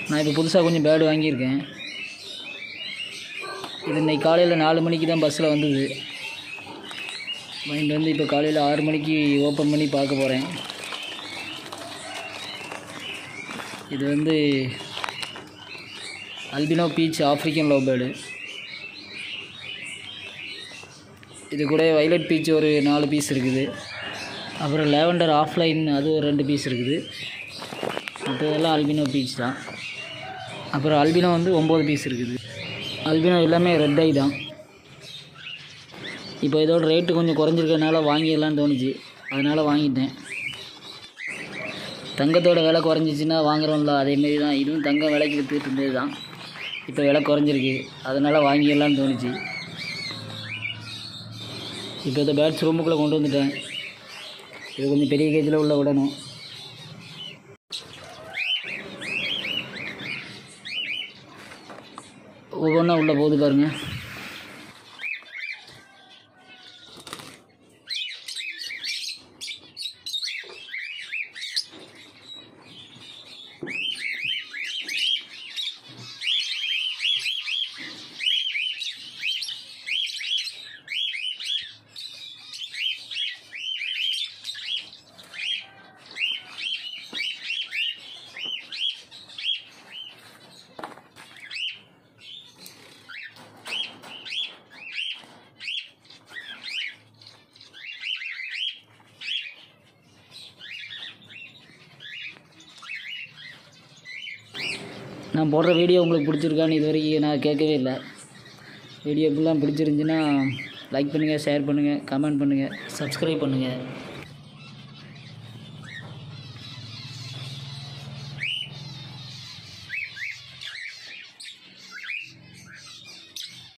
நான் இப்போ புதுசாக கொஞ்சம் பேர்டு வாங்கியிருக்கேன் இது இன்னைக்கு காலையில் நாலு மணிக்கு தான் பஸ்ஸில் வந்தது வாங்கிட்டு வந்து இப்போ காலையில் ஆறு மணிக்கு ஓப்பன் பண்ணி பார்க்க போகிறேன் இது வந்து albino peach African love bird இது கூட வைலட் பீச் ஒரு நாலு பீஸ் இருக்குது அப்புறம் லேவண்டர் ஆஃப்லைன் அது ஒரு ரெண்டு பீஸ் இருக்குது மற்றதெல்லாம் அல்பினோ பீச் தான் அப்புறம் அல்பினோ வந்து ஒம்பது பீஸ் இருக்குது அல்பினோ எல்லாமே ரெட் ஐ தான் இப்போ இதோட ரேட்டு கொஞ்சம் குறைஞ்சிருக்கனால வாங்கிடலான்னு தோணுச்சு அதனால் வாங்கிட்டேன் தங்கத்தோட விலை குறைஞ்சிச்சின்னா வாங்குறோம்ல அதேமாரி தான் இதுவும் தங்கம் விலைக்கு விற்றுட்டு இருந்தது தான் இப்போ விலை குறைஞ்சிருக்கு அதனால் வாங்கிடலான்னு தோணுச்சு இப்போ இந்த பேட்ஸ் ரூமுக்குள்ளே கொண்டு வந்துட்டேன் இது கொஞ்சம் பெரிய கேஜில் உள்ள விடணும் ஒவ்வொன்றா உள்ளே போகுது பாருங்க நான் போடுற வீடியோ உங்களுக்கு பிடிச்சிருக்கான்னு இது வரைக்கும் நான் கேட்கவே இல்லை வீடியோ ஃபுல்லாக பிடிச்சிருந்துச்சின்னா லைக் பண்ணுங்கள் ஷேர் பண்ணுங்கள் கமெண்ட் பண்ணுங்கள் சப்ஸ்கிரைப் பண்ணுங்கள்